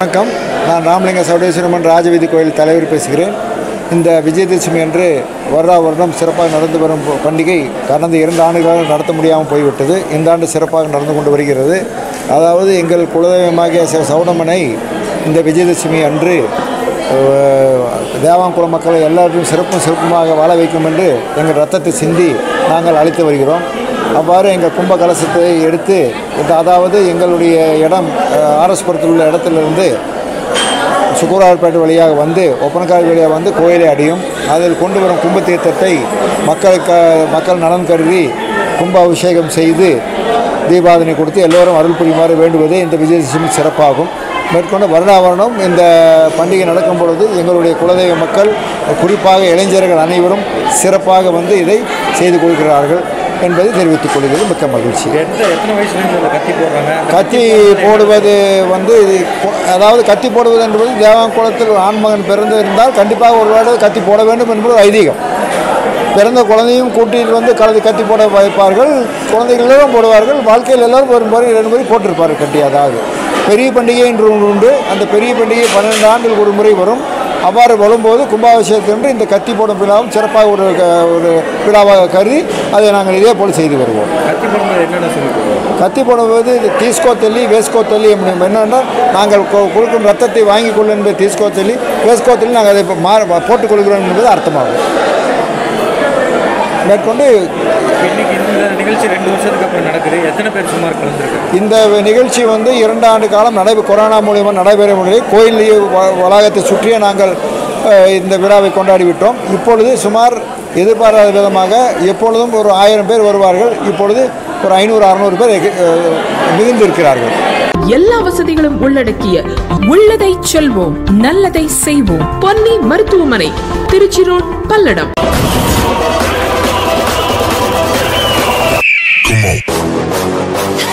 வணக்கம் நான் ராமலிங்க சௌடேஸ்வரமன் ராஜவீதி கோயில் தலைவர் பேசுகிறேன் இந்த விஜயதசமி அன்று வருடா வருடம் சிறப்பாக நடந்து வரும் ப- பண்டிகை கடந்த இரண்டு ஆண்டுகளாக நடத்த முடியாமல் போய்விட்டது இந்த ஆண்டு சிறப்பாக நடந்து கொண்டு வருகிறது அதாவது எங்கள் குலதெய்வமாகிய ச- சௌடமனை இந்த விஜயதசமி அன்று அஹ், தேவாங்குள மக்களை எல்லாருக்கும் சிறப்பும் சிறப்புமாக வாழ வைக்கும் என்று எங்கள் ரத்தத்தை சிந்தி நாங்கள் அழைத்து வருகிறோம் அவ்வாறு எங்கள் கும்ப கலசத்தை எடுத்து இந்த- அதாவது எங்களுடைய இடம் அஹ், ஆர்எஸ்புரத்தில் உள்ள இடத்திலிருந்து சுக்கூரார்பேட்டை வழியாக வந்து ஒப்பனக்கால் வழியாக வந்து கோயிலை அடையும் அதில் கொண்டு வரும் கும்ப தீர்த்தத்தை மக்களுக்கு மக்கள் நலன் கருதி கும்ப அபிஷேகம் செய்து தீபாவளி கொடுத்து எல்லோரும் அருள் புரியுமாறு வேண்டுவதே இந்த விஜயதசமி சிறப்பாகும் மேற்கொண்டு வருடா வருடம் இந்த பண்டிகை நடக்கும் பொழுது எங்களுடைய குலதெய்வ மக்கள் குறிப்பாக இளைஞர்கள் அனைவரும் சிறப்பாக வந்து இதை செய்து கொள்கிறார்கள் என்பதை தெரிவித்துக் கொள்கிறது மிக்க மகிழ்ச்சி எந்த எத்தனை வயசுலேருந்து இதில் கத்தி போடுறாங்க அந்த கத்தி போடுவது வந்து இது கொ- அதாவது கத்தி போடுவது என்பது தேவாங்குளத்தில் ஒரு ஆண்மகன் பிறந்து இருந்தால் கண்டிப்பாக ஒரு வேளை கத்தி போட வேண்டும் என்பது ஒரு ஐதீகம் பிறந்த குழந்தையும் கூட்டிட்டு வந்து கலந்து கத்தி போட வைப்பார்கள் குழந்தைகள் எல்லோரும் போடுவார்கள் வாழ்க்கையில் எல்லோரும் ஒரு முறை இரண்டு முறை போட்டிருப்பார்கள் கட்டி அதாவது பெரிய பண்டிகை என்று ஒன்று உண்டு அந்த பெரிய பண்டிகை பன்னெண்டு ஆண்டுகளுக்கு ஒரு முறை வரும் அவ்வாறு வரும்போது கும்பாபிஷேகத்தன்று இந்த கத்தி போடும் விழாவும் சிறப்பாக ஒரு க- ஒரு விழாவாக கருதி அதை நாங்கள் இதே போல் செய்து வருவோம் கத்தி போடும்போது என்னென்ன சொல்லி கொடுக்குறோம் கத்தி போடும்போது இது தீஸ்கோ தள்ளி வேஸ்கோ தள்ளி அப்படின்னு என்னென்னா நாங்கள் கொ- கொடுக்கும் ரத்தத்தை வாங்கிக் கொள்ளும் என்பது தீஸ்கோ தள்ளி வேஸ்கோ தள்ளி நாங்கள் அதை இப்போ மா போட்டுக் கொள்கிறோம் என்பது அர்த்தமாகும் மேற்கொண்டு இன்னைக்கு இந்த நிகழ்ச்சி ரெண்டு வருஷத்துக்கு அப்புறம் நடக்குது எத்தனை பேர் சுமார் கலந்துருக்காங்க இந்த நிகழ்ச்சி வந்து இரண்டு ஆண்டு காலம் நடைபெ கொரோனா மூலியமாக நடைபெற முடியல கோயில் வ- வளாகத்தை சுற்றியே நாங்கள் அஹ், இந்த விழாவை கொண்டாடி விட்டோம் இப்பொழுது சுமார் எதிர்பாராத விதமாக எப்பொழுதும் ஒரு ஆயிரம் பேர் வருவார்கள் இப்பொழுது ஒரு ஐநூறு அறநூறு பேர் எகு- அஹ், மிகுந்திருக்கிறார்கள் எல்லா வசதிகளும் உள்ளடக்கிய உள்ளதை செல்வோம் நல்லதை செய்வோம் பொன்னி மருத்துவமனை திருச்சி ரோட் பல்லடம் Hey!